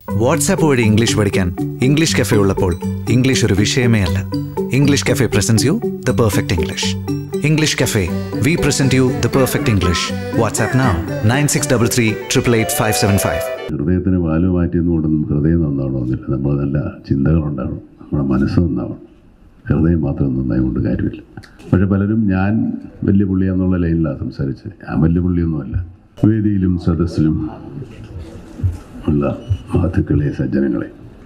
WhatsApp വഴി English പഠിക്കാൻ English cafe ഉള്ളപ്പോൾ ഇംഗ്ലീഷ് ഒരു വിഷയമേ അല്ല English cafe presents you the perfect English English cafe we present you the perfect English WhatsApp now nine six double three triple eight five seven five ഹൃദയത്തിന് വാല് മാറ്റിയെന്നുകൊണ്ടൊന്നും ഹൃദയം നന്നാവണമെന്നില്ല നമ്മൾ നല്ല ചിന്തകളുണ്ടാവണം നമ്മുടെ മനസ്സ് നന്നാവണം ഹൃദയം മാത്രം നന്നായി കൊണ്ട് കാര്യമില്ല പക്ഷെ പലരും ഞാൻ വലിയ പുള്ളിയാന്നുള്ള ലൈനിലാണ് സംസാരിച്ചത് ഞാൻ വലിയ പുള്ളിയൊന്നുമല്ല വേദിയിലും സദസ്സിലും ഉള്ള മഹത്തുക്കളെ സജ്ജനങ്ങളെ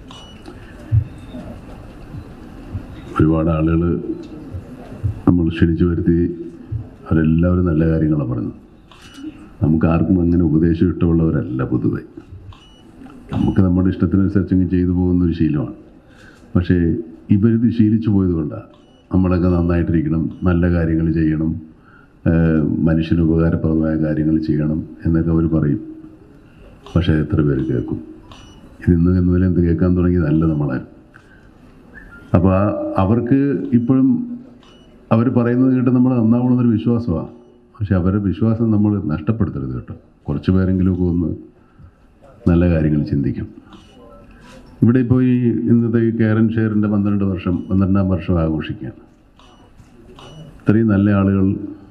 ഒരുപാട് ആളുകൾ നമ്മൾ ക്ഷണിച്ചു വരുത്തി അവരെല്ലാവരും നല്ല കാര്യങ്ങളാണ് പറഞ്ഞത് നമുക്ക് ആർക്കും അങ്ങനെ ഉപദേശം ഇഷ്ടമുള്ളവരല്ല പൊതുവെ നമുക്ക് നമ്മുടെ ഇഷ്ടത്തിനനുസരിച്ച് ഇങ്ങ് ചെയ്തു പോകുന്ന ഒരു ശീലമാണ് പക്ഷേ ഇവരിത് ശീലിച്ചു പോയതുകൊണ്ടാണ് നമ്മളൊക്കെ നന്നായിട്ടിരിക്കണം നല്ല കാര്യങ്ങൾ ചെയ്യണം ഏഹ് മനുഷ്യന് ഉപകാരപ്രദമായ കാര്യങ്ങൾ ചെയ്യണം എന്നൊക്കെ അവർ പറയും പക്ഷേ എത്ര പേര് കേൾക്കും ഇത് ഇന്ന് എന്നതിൽ എന്ത് കേൾക്കാൻ തുടങ്ങിയതല്ല നമ്മളെ അപ്പോൾ ആ അവർക്ക് ഇപ്പോഴും അവർ പറയുന്നത് കേട്ട് നമ്മൾ നന്നാവണമെന്നൊരു വിശ്വാസമാണ് പക്ഷെ അവരുടെ വിശ്വാസം നമ്മൾ നഷ്ടപ്പെടുത്തരുത് കേട്ടോ കുറച്ച് പേരെങ്കിലുമൊക്കെ ഒന്ന് നല്ല കാര്യങ്ങൾ ചിന്തിക്കും ഇവിടെ ഇപ്പോൾ ഈ ഇന്നത്തെ ഈ കേരൻ ഷെയറിൻ്റെ പന്ത്രണ്ട് വർഷം പന്ത്രണ്ടാം വർഷം ആഘോഷിക്കുകയാണ് ഇത്രയും നല്ല ആളുകൾ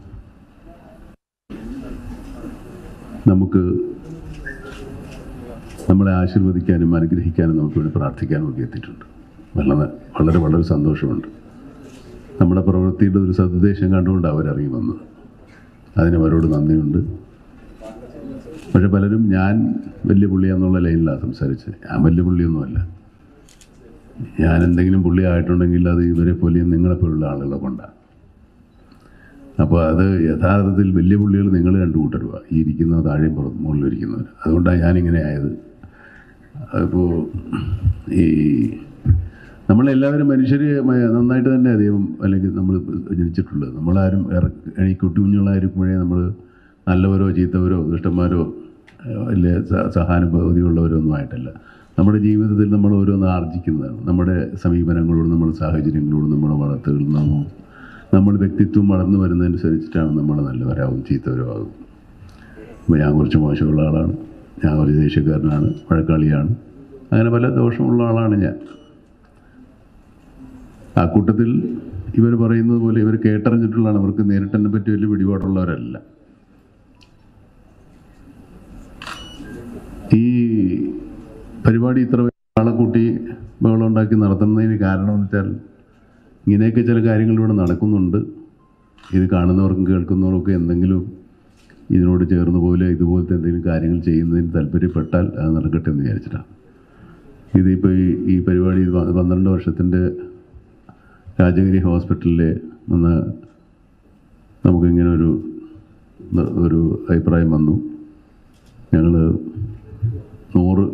നമുക്ക് നമ്മളെ ആശീർവദിക്കാനും അനുഗ്രഹിക്കാനും നമുക്ക് വേണ്ടി പ്രാർത്ഥിക്കാനും ഒക്കെ എത്തിയിട്ടുണ്ട് വളരെ വളരെ വളരെ സന്തോഷമുണ്ട് നമ്മുടെ പ്രവൃത്തിയുടെ ഒരു സതുദ്ദേശം കണ്ടുകൊണ്ട് അവരിറങ്ങി വന്നത് അതിന് അവരോട് നന്ദിയുണ്ട് പക്ഷെ പലരും ഞാൻ വലിയ പുള്ളിയാന്നുള്ള ലൈനിലാണ് സംസാരിച്ചത് ഞാൻ വലിയ പുള്ളിയൊന്നുമല്ല ഞാൻ എന്തെങ്കിലും പുള്ളി ആയിട്ടുണ്ടെങ്കിൽ അത് ഇവരെ പോലെയും നിങ്ങളെപ്പോലുള്ള ആളുകളെ കൊണ്ടാണ് അപ്പോൾ അത് യഥാർത്ഥത്തിൽ വലിയ പുള്ളികൾ നിങ്ങൾ രണ്ടു കൂട്ടരുക ഈ ഇരിക്കുന്ന താഴെയും പുറത്ത് മുകളിലും ഇരിക്കുന്നവർ അതുകൊണ്ടാണ് ഞാനിങ്ങനെ ആയത് അപ്പോൾ ഈ നമ്മളെല്ലാവരും മനുഷ്യർ നന്നായിട്ട് തന്നെ ദൈവം അല്ലെങ്കിൽ നമ്മൾ ജനിച്ചിട്ടുള്ളത് നമ്മളാരും ഇറ ഈ കുട്ടി കുഞ്ഞുങ്ങളായിരിക്കുമ്പോഴേ നമ്മൾ നല്ലവരോ ചീത്തവരോ ദുഷ്ടന്മാരോ വലിയ സ- സഹാനുഭൂതിയുള്ളവരോ ഒന്നും ആയിട്ടല്ല നമ്മുടെ ജീവിതത്തിൽ നമ്മൾ ഓരോന്ന് ആർജിക്കുന്നതാണ് നമ്മുടെ സമീപനങ്ങളോടും നമ്മുടെ സാഹചര്യങ്ങളോടും നമ്മുടെ വളർത്തുകളിൽ നിന്നും നമ്മുടെ വ്യക്തിത്വം വളർന്നു വരുന്നതനുസരിച്ചിട്ടാണ് നമ്മൾ നല്ലവരാകും ചീത്തവരോ ആകും അപ്പോൾ ഞാൻ കുറച്ച് മോശമുള്ള ആളാണ് ഞാൻ കുറച്ച് ദേഷ്യക്കാരനാണ് വഴക്കാളിയാണ് അങ്ങനെ പല ദോഷമുള്ള ആളാണ് ഞാൻ ആ കൂട്ടത്തിൽ ഇവർ പറയുന്നത് പോലെ ഇവർ കേട്ടറിഞ്ഞിട്ടുള്ളതാണ് അവർക്ക് നേരിട്ട് എന്നെ പറ്റി വലിയ പിടിപാടുള്ളവരല്ല ഈ പരിപാടി ഇത്ര വലിയ ആളെ കൂട്ടി ബഹളം ഉണ്ടാക്കി നടത്തുന്നതിന് കാരണം എന്ന് വെച്ചാൽ ഇങ്ങനെയൊക്കെ ചില കാര്യങ്ങൾ ഇവിടെ നടക്കുന്നുണ്ട് ഇത് കാണുന്നവർക്കും കേൾക്കുന്നവർക്കും എന്തെങ്കിലും ഇതിനോട് ചേർന്ന് പോലെ ഇതുപോലത്തെ എന്തെങ്കിലും കാര്യങ്ങൾ ചെയ്യുന്നതിന് താല്പര്യപ്പെട്ടാൽ അത് നടക്കട്ടെ എന്ന് വിചാരിച്ചിട്ടാണ് ഇതിപ്പോൾ ഈ ഈ പരിപാടി ഇത് പ- പന്ത്രണ്ട് വർഷത്തിൻ്റെ രാജഗിരി ഹോസ്പിറ്റലിലെ ഒന്ന് നമുക്കിങ്ങനെ ഒരു ഒരു അഭിപ്രായം വന്നു ഞങ്ങൾ നൂറ്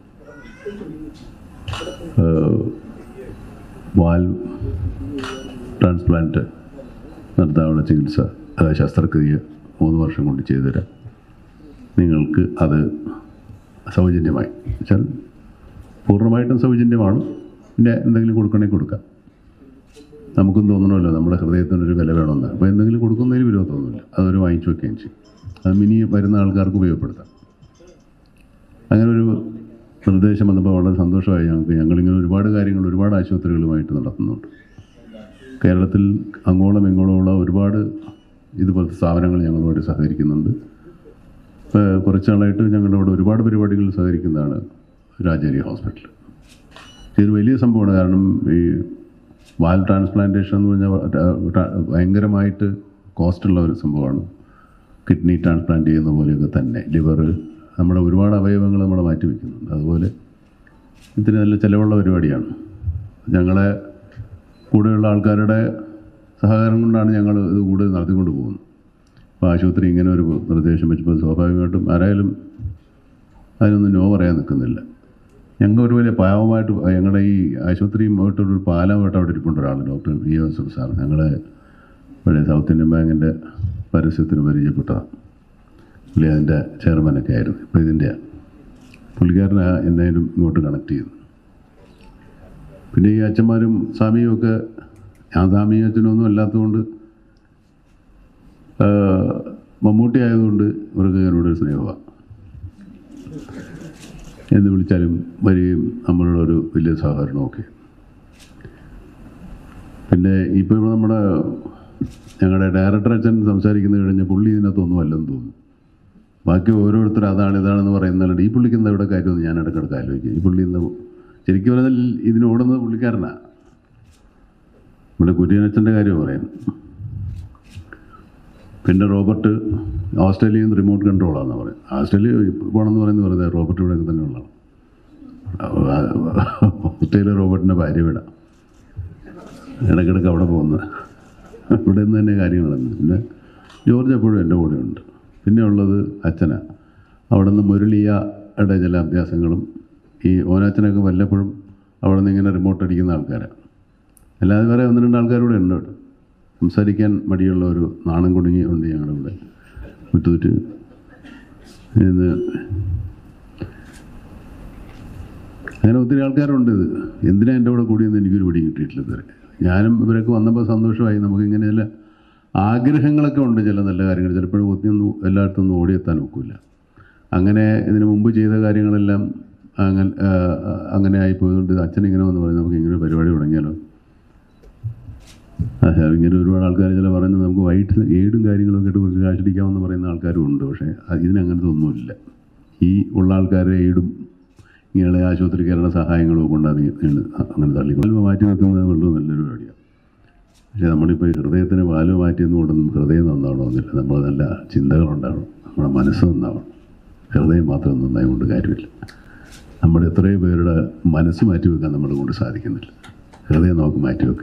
വാൽ ട്രാൻസ്പ്ലാന്റ് നടത്താനുള്ള ചികിത്സ അതായത് ശസ്ത്രക്രിയ മൂന്ന് വർഷം കൊണ്ട് ചെയ്തു തരാം നിങ്ങൾക്ക് അത് സൗജന്യമായി വെച്ചാൽ പൂർണ്ണമായിട്ടും സൗജന്യമാണ് പിന്നെ എന്തെങ്കിലും കൊടുക്കണമെങ്കിൽ കൊടുക്കാം നമുക്കും തോന്നണമല്ലോ നമ്മുടെ ഹൃദയത്തിനൊരു വില വേണമെന്ന് അപ്പോൾ എന്തെങ്കിലും കൊടുക്കുന്നതിന് വിരോധമൊന്നുമില്ല അതൊരു വാങ്ങിച്ചു വെക്കുകയും ചെയ്യും അത് മിനി വരുന്ന ആൾക്കാർക്ക് ഉപയോഗപ്പെടുത്താം അങ്ങനെ ഒരു നിർദ്ദേശം വന്നപ്പോൾ വളരെ സന്തോഷമായി ഞങ്ങൾക്ക് ഞങ്ങളിങ്ങനെ ഒരുപാട് കാര്യങ്ങൾ ഒരുപാട് ആശുപത്രികളുമായിട്ട് നടത്തുന്നുണ്ട് കേരളത്തിൽ അങ്ങോളം ഇങ്ങോളമുള്ള ഒരുപാട് ഇതുപോലത്തെ സ്ഥാപനങ്ങൾ ഞങ്ങളുമായിട്ട് സഹകരിക്കുന്നുണ്ട് ഇപ്പോൾ കുറച്ച് നാളായിട്ട് ഞങ്ങളുടെ അവിടെ ഒരുപാട് പരിപാടികൾ സഹകരിക്കുന്നതാണ് രാജേരി ഹോസ്പിറ്റൽ ഇതൊരു വലിയ സംഭവമാണ് കാരണം ഈ വാൽ ട്രാൻസ്പ്ലാന്റേഷൻ എന്ന് പറഞ്ഞാൽ ട- ട- ഭയങ്കരമായിട്ട് കോസ്റ്റുള്ള ഒരു സംഭവമാണ് കിഡ്നി ട്രാൻസ്പ്ലാന്റ് ചെയ്യുന്ന പോലെയൊക്കെ തന്നെ ലിവർ നമ്മുടെ ഒരുപാട് അവയവങ്ങൾ നമ്മൾ മാറ്റി വയ്ക്കുന്നുണ്ട് അതുപോലെ ഇതിന് നല്ല ചിലവുള്ള പരിപാടിയാണ് ഞങ്ങളെ കൂടെയുള്ള ആൾക്കാരുടെ സഹകരണം കൊണ്ടാണ് ഞങ്ങൾ ഇത് കൂടുതൽ നടത്തിക്കൊണ്ട് പോകുന്നത് അപ്പോൾ ആശുപത്രി ഇങ്ങനെ ഒരു നിർദ്ദേശം വെച്ചപ്പോൾ സ്വാഭാവികമായിട്ടും ആരായാലും അതിനൊന്നും നോ പറയാൻ നിൽക്കുന്നില്ല ഞങ്ങൾ ഒരു വലിയ പാവമായിട്ട് ഞങ്ങളുടെ ഈ ആശുപത്രിയുമായിട്ടൊരു പാലമായിട്ട് അവിടെ ഇരിപ്പുണ്ട് ഒരാൾ ഡോക്ടർ വി എസ് സാർ ഞങ്ങളെ പഴയ സൗത്ത് ഇന്ത്യൻ ബാങ്കിൻ്റെ പരസ്യത്തിന് പരിചയപ്പെട്ടതാണ് പുള്ളി അതിൻ്റെ ചെയർമാനൊക്കെ ആയിരുന്നു ഇപ്പോൾ ഇതിൻ്റെ പുള്ളിക്കാരനെ എന്നാലും ഇങ്ങോട്ട് കണക്ട് ചെയ്തു പിന്നെ ഈ അച്ഛന്മാരും സ്വാമിയും ഒക്കെ ഞാൻ സ്വാമിയും അച്ഛനൊന്നും അല്ലാത്തതുകൊണ്ട് ആ, മമ്മൂട്ടി ആയതുകൊണ്ട് ഇവർക്ക് എന്നോടൊരു സ്നേഹമാണ് എന്ന് വിളിച്ചാലും വരികയും നമ്മളോടൊരു വലിയ സഹകരണമൊക്കെ പിന്നെ ഇപ്പോൾ ഇവിടെ നമ്മുടെ ഞങ്ങളുടെ ഡയറക്ടർ അച്ഛൻ സംസാരിക്കുന്നത് കഴിഞ്ഞാൽ പുള്ളി ഇതിനകത്തൊന്നും അല്ലെന്ന് തോന്നുന്നു ബാക്കി ഓരോരുത്തർ അതാണ് ഇതാണെന്ന് പറയുന്നതല്ലാണ്ട് ഈ പുള്ളിക്ക് എന്താ ഇവിടെ കാര്യമെന്ന് ഞാൻ ഇടയ്ക്കിടയ്ക്ക് ആലോചിക്കും ഈ പുള്ളി ഇന്ന് ശരിക്കും പറഞ്ഞാൽ ഇതിനോടുന്നത് പുള്ളിക്കാരനാണ് നമ്മുടെ കുര്യനച്ഛൻ്റെ കാര്യം പറയാം പിന്നെ റോബർട്ട് ഓസ്ട്രേലിയയിൽ നിന്ന് റിമോട്ട് കൺട്രോളാണെന്ന് പറയും ഓസ്ട്രേലിയ പോകണമെന്ന് പറയുന്നത് വെറുതെ റോബർട്ട് ഇവിടെ തന്നെ ഉള്ളതാണ് ഓസ്ട്രേലിയ റോബർട്ടിൻ്റെ ഭാര്യ വിടാം ഇടയ്ക്കിടയ്ക്ക് അവിടെ പോകുന്നത് ഇവിടെ നിന്ന് തന്നെ കാര്യങ്ങൾ നടന്നു പിന്നെ ജോർജ് എപ്പോഴും എൻ്റെ കൂടെ ഉണ്ട് പിന്നെ ഉള്ളത് അച്ഛന അവിടെ നിന്ന് മുരളിയയുടെ ചില അഭ്യാസങ്ങളും ഈ ഓനാച്ചനൊക്കെ വല്ലപ്പോഴും അവിടെ നിന്ന് ഇങ്ങനെ റിമോട്ട് അടിക്കുന്ന ആൾക്കാരാണ് അല്ലാതെ വേറെ ഒന്ന് രണ്ട് ആൾക്കാരൂടെ ഉണ്ട് അവിടെ സംസാരിക്കാൻ മടിയുള്ള ഒരു നാണം കുടുങ്ങി ഉണ്ട് ഞങ്ങളുടെ ഇവിടെ മുറ്റൂറ്റ് ഇന്ന് അങ്ങനെ ഒത്തിരി ആൾക്കാരുണ്ട് ഇത് എന്തിനാ എൻ്റെ കൂടെ കൂടിയെന്ന് എനിക്കൊരു പിടി കിട്ടിയിട്ടില്ല ഇതുവരെ ഞാനും ഇവരൊക്കെ വന്നപ്പോൾ സന്തോഷമായി നമുക്കിങ്ങനെ ചില ആഗ്രഹങ്ങളൊക്കെ ഉണ്ട് ചില നല്ല കാര്യങ്ങൾ ചിലപ്പോഴും ഒത്തിയൊന്നും എല്ലായിടത്തും ഒന്നും ഓടിയെത്താൻ ഒക്കില്ല അങ്ങനെ ഇതിനു മുമ്പ് ചെയ്ത കാര്യങ്ങളെല്ലാം അങ്ങനെ ആ, അങ്ങനെ ആയിപ്പോയതുകൊണ്ട് ഇത് അച്ഛൻ ഇങ്ങനെ വന്ന് പറഞ്ഞു നമുക്ക് ഇങ്ങനെ ഒരു പരിപാടി തുടങ്ങിയാലോ അതെ ഇങ്ങനെ ഒരുപാട് ആൾക്കാർ ചില പറയുന്നത് നമുക്ക് വൈകിട്ട് ഏടും കാര്യങ്ങളൊക്കെ ഇട്ട് കുറച്ച് കാശടിക്കാമെന്ന് പറയുന്ന ആൾക്കാരും ഉണ്ട് പക്ഷേ അത് ഇതിനങ്ങനത്തെ ഒന്നുമില്ല ഈ ഉള്ള ആൾക്കാരെ ഏടും ഇങ്ങനെയുള്ള ആശുപത്രിക്കാരുടെ സഹായങ്ങളും കൊണ്ട് അത് ഇങ്ങനെ അങ്ങനെ തള്ളിക്കൊണ്ട് മാറ്റി വെക്കുന്നത് വളരെ നല്ലൊരു പരിപാടിയാണ് പക്ഷേ നമ്മളിപ്പോൾ ഈ ഹൃദയത്തിന് വാല് മാറ്റിയെന്ന് കൊണ്ടൊന്നും ഹൃദയം നന്നാവണമെന്നില്ല നമ്മൾ നല്ല ചിന്തകളുണ്ടാവണം നമ്മുടെ മനസ്സ് നന്നാവണം ഹൃദയം മാത്രം നന്നായി കൊണ്ട് കാര്യമില്ല നമ്മുടെ എത്രയോ പേരുടെ മനസ്സ് മാറ്റി വെക്കാൻ നമ്മളെ കൊണ്ട് സാധിക്കുന്നില്ല ഹൃദയം നമുക്ക് മാറ്റി വെക്കാം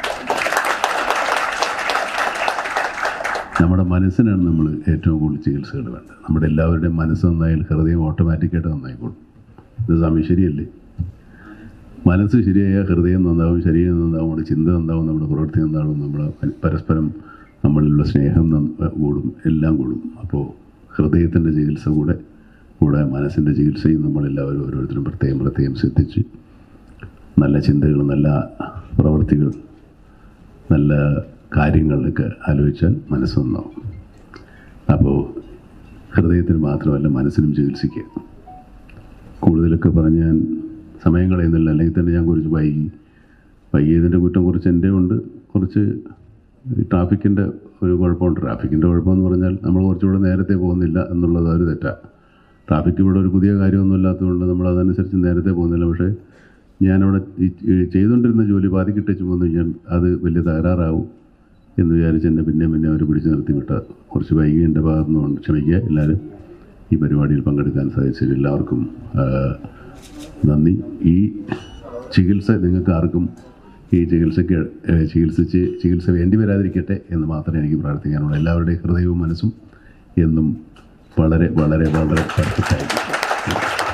നമ്മുടെ മനസ്സിനാണ് നമ്മൾ ഏറ്റവും കൂടുതൽ ചികിത്സകൾ വേണ്ടത് നമ്മുടെ എല്ലാവരുടെയും മനസ്സ് നന്നായാൽ ഹൃദയം ഓട്ടോമാറ്റിക്കായിട്ട് നന്നായിക്കോളും ഇത് സമയം ശരിയല്ലേ മനസ്സ് ശരിയായാൽ ഹൃദയം നന്നാവും ശരീരം നന്നാവും നമ്മുടെ ചിന്ത നന്നാവും നമ്മുടെ പ്രവൃത്തി നന്നാവും നമ്മൾ പരസ്പരം നമ്മളിലുള്ള സ്നേഹം നന്ന- കൂടും എല്ലാം കൂടും അപ്പോൾ ഹൃദയത്തിൻ്റെ ചികിത്സ കൂടെ കൂടെ മനസ്സിൻ്റെ ചികിത്സയും നമ്മളെല്ലാവരും ഓരോരുത്തരും പ്രത്യേകം പ്രത്യേകം ശ്രദ്ധിച്ച് നല്ല ചിന്തകൾ നല്ല പ്രവൃത്തികൾ നല്ല കാര്യങ്ങളിലൊക്കെ ആലോചിച്ചാൽ മനസ്സ് നന്നാവും അപ്പോൾ ഹൃദയത്തിന് മാത്രമല്ല മനസ്സിനും ചികിത്സിക്കുക കൂടുതലൊക്കെ പറഞ്ഞ് ഞാൻ സമയം കളയുന്നില്ല അല്ലെങ്കിൽ തന്നെ ഞാൻ കുറച്ച് വൈകി വൈകിയതിൻ്റെ കുറ്റം കുറച്ച് എൻ്റെ ഉണ്ട് കുറച്ച് ഈ ട്രാഫിക്കിൻ്റെ ഒരു കുഴപ്പമുണ്ട് ട്രാഫിക്കിൻ്റെ കുഴപ്പമെന്ന് പറഞ്ഞാൽ നമ്മൾ കുറച്ചുകൂടെ നേരത്തെ പോകുന്നില്ല എന്നുള്ളത് ഒരു തെറ്റാണ് ട്രാഫിക് ഇവിടെ ഒരു പുതിയ കാര്യമൊന്നും ഇല്ലാത്തതുകൊണ്ട് നമ്മൾ അതനുസരിച്ച് നേരത്തെ പോകുന്നില്ല പക്ഷേ ഞാനവിടെ ഈ ഈ ചെയ്തുകൊണ്ടിരുന്ന ജോലി ബാധിക്കിട്ടേച്ച് പോന്നു കഴിഞ്ഞാൽ അത് വലിയ തകരാറാവും എന്ന് വിചാരിച്ച് എന്നെ പിന്നെ പിന്നെ അവർ പിടിച്ച് നിർത്തി വിട്ട കുറച്ച് വൈകി എൻ്റെ ഭാഗത്തു നിന്നുകൊണ്ട് ക്ഷമിക്കുക എല്ലാവരും ഈ പരിപാടിയിൽ പങ്കെടുക്കാൻ സാധിച്ചതിൽ എല്ലാവർക്കും ആ, നന്ദി ഈ ചികിത്സ നിങ്ങൾക്ക് ആർക്കും ഈ ചികിത്സയ്ക്ക് ഏ, ചികിത്സിച്ച് ചികിത്സ വേണ്ടി വരാതിരിക്കട്ടെ എന്ന് മാത്രമേ എനിക്ക് പ്രാർത്ഥിക്കാനുള്ളൂ എല്ലാവരുടെയും ഹൃദയവും മനസ്സും എന്നും വളരെ വളരെ വളരെ പെർഫെക്റ്റ് ആയിരിക്കും